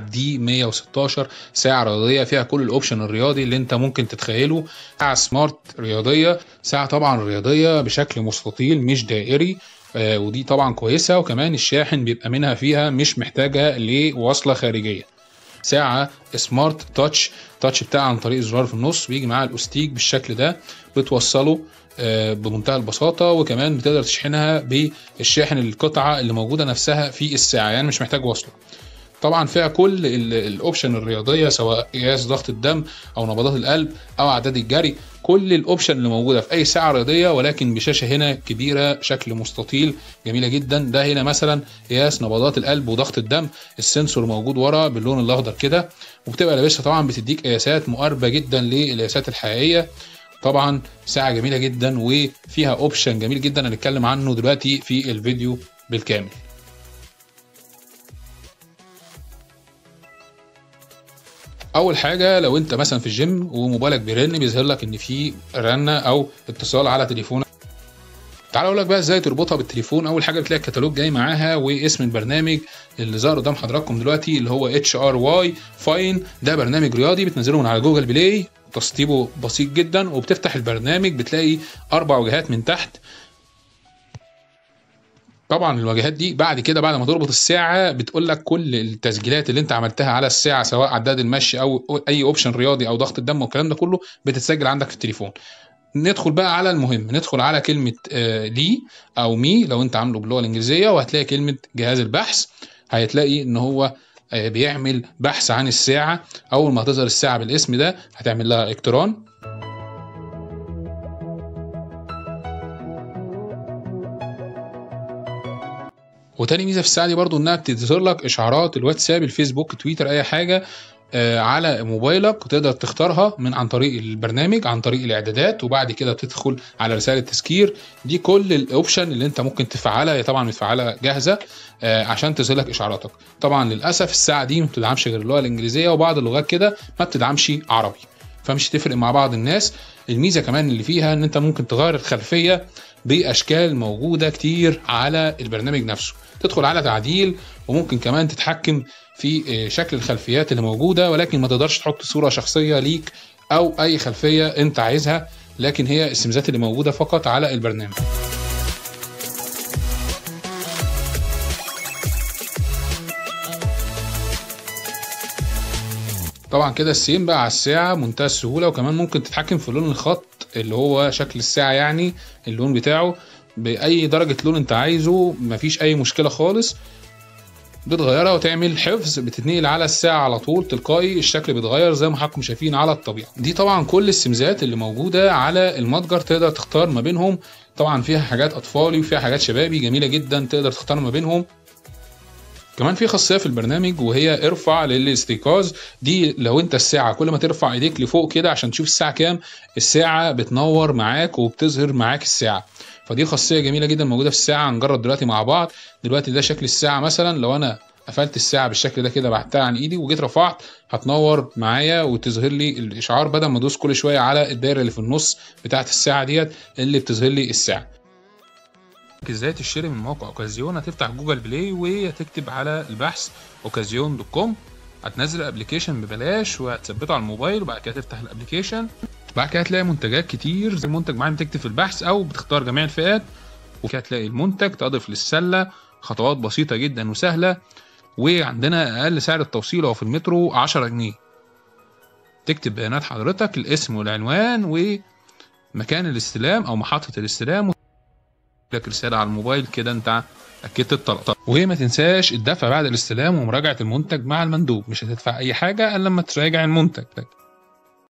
دي 116 ساعة رياضية فيها كل الاوبشن الرياضي اللي انت ممكن تتخيله ساعة سمارت رياضية ساعة طبعا رياضية بشكل مستطيل مش دائري آه ودي طبعا كويسة وكمان الشاحن بيبقى منها فيها مش محتاجة لوصلة خارجية ساعة سمارت تاتش تاتش بتاعها عن طريق زرار في النص بيجي معاها الاوستيك بالشكل ده بتوصله آه، بمنتهى البساطة وكمان بتقدر تشحنها بالشاحن القطعة اللي موجودة نفسها في الساعة يعني مش محتاج وصله طبعا فيها كل ال- الاوبشن الرياضيه سواء قياس ضغط الدم او نبضات القلب او اعداد الجري كل الاوبشن اللي موجوده في اي ساعه رياضيه ولكن بشاشه هنا كبيره شكل مستطيل جميله جدا ده هنا مثلا قياس نبضات القلب وضغط الدم السنسور موجود ورا باللون الاخضر كده وبتبقى لابسها طبعا بتديك قياسات مقاربه جدا للقياسات الحقيقيه طبعا ساعه جميله جدا وفيها اوبشن جميل جدا هنتكلم عنه دلوقتي في الفيديو بالكامل اول حاجه لو انت مثلا في الجيم وموبايلك بيرن بيظهر لك ان في رنه او اتصال على تليفونك تعال اقول لك بقى ازاي تربطها بالتليفون اول حاجه بتلاقي الكتالوج جاي معاها واسم البرنامج اللي ظهر قدام حضراتكم دلوقتي اللي هو اتش ار واي فاين ده برنامج رياضي بتنزله من على جوجل بلاي تسطيبه بسيط جدا وبتفتح البرنامج بتلاقي اربع وجهات من تحت طبعا الواجهات دي بعد كده بعد ما تربط الساعه بتقول لك كل التسجيلات اللي انت عملتها على الساعه سواء عداد المشي او اي اوبشن رياضي او ضغط الدم والكلام ده كله بتتسجل عندك في التليفون ندخل بقى على المهم ندخل على كلمه آه لي او مي لو انت عامله باللغه الانجليزيه وهتلاقي كلمه جهاز البحث هتلاقي ان هو آه بيعمل بحث عن الساعه اول ما هتظهر الساعه بالاسم ده هتعمل لها اقتران وتاني ميزه في الساعه دي برضو انها بتظهر لك اشعارات الواتساب الفيسبوك تويتر اي حاجه آه، على موبايلك وتقدر تختارها من عن طريق البرنامج عن طريق الاعدادات وبعد كده بتدخل على رساله تذكير دي كل الاوبشن اللي انت ممكن تفعلها هي طبعا متفعله جاهزه آه، عشان تظهر لك اشعاراتك طبعا للاسف الساعه دي ما بتدعمش غير اللغه الانجليزيه وبعض اللغات كده ما بتدعمش عربي فمش هتفرق مع بعض الناس الميزه كمان اللي فيها ان انت ممكن تغير الخلفيه باشكال موجوده كتير على البرنامج نفسه تدخل على تعديل وممكن كمان تتحكم في شكل الخلفيات اللي موجوده ولكن ما تقدرش تحط صوره شخصيه ليك او اي خلفيه انت عايزها لكن هي السمزات اللي موجوده فقط على البرنامج طبعا كده السيم بقى على الساعة منتهى السهولة وكمان ممكن تتحكم في لون الخط اللي هو شكل الساعة يعني اللون بتاعه بأي درجة لون انت عايزه مفيش أي مشكلة خالص بتغيرها وتعمل حفظ بتتنقل على الساعة على طول تلقائي الشكل بيتغير زي ما حضراتكم شايفين على الطبيعة دي طبعا كل السمزات اللي موجودة على المتجر تقدر تختار ما بينهم طبعا فيها حاجات أطفالي وفيها حاجات شبابي جميلة جدا تقدر تختار ما بينهم كمان في خاصيه في البرنامج وهي ارفع للاستيقاظ دي لو انت الساعه كل ما ترفع ايديك لفوق كده عشان تشوف الساعه كام الساعه بتنور معاك وبتظهر معاك الساعه فدي خاصيه جميله جدا موجوده في الساعه هنجرب دلوقتي مع بعض دلوقتي ده شكل الساعه مثلا لو انا قفلت الساعه بالشكل ده كده بعتها عن ايدي وجيت رفعت هتنور معايا وتظهر لي الاشعار بدل ما ادوس كل شويه على الدايره اللي في النص بتاعه الساعه ديت اللي بتظهر لي الساعه ازاي تشتري من موقع اوكازيون هتفتح جوجل بلاي وهتكتب على البحث اوكازيون دوت كوم هتنزل الابلكيشن ببلاش وهتثبته على الموبايل وبعد كده تفتح الابلكيشن بعد كده هتلاقي منتجات كتير زي المنتج معين بتكتب في البحث او بتختار جميع الفئات وكده هتلاقي المنتج تضيف للسله خطوات بسيطه جدا وسهله وعندنا اقل سعر التوصيل هو في المترو 10 جنيه تكتب بيانات حضرتك الاسم والعنوان ومكان الاستلام او محطه الاستلام لك رساله على الموبايل كده انت اكدت الطلب وما تنساش الدفع بعد الاستلام ومراجعه المنتج مع المندوب مش هتدفع اي حاجه الا لما تراجع المنتج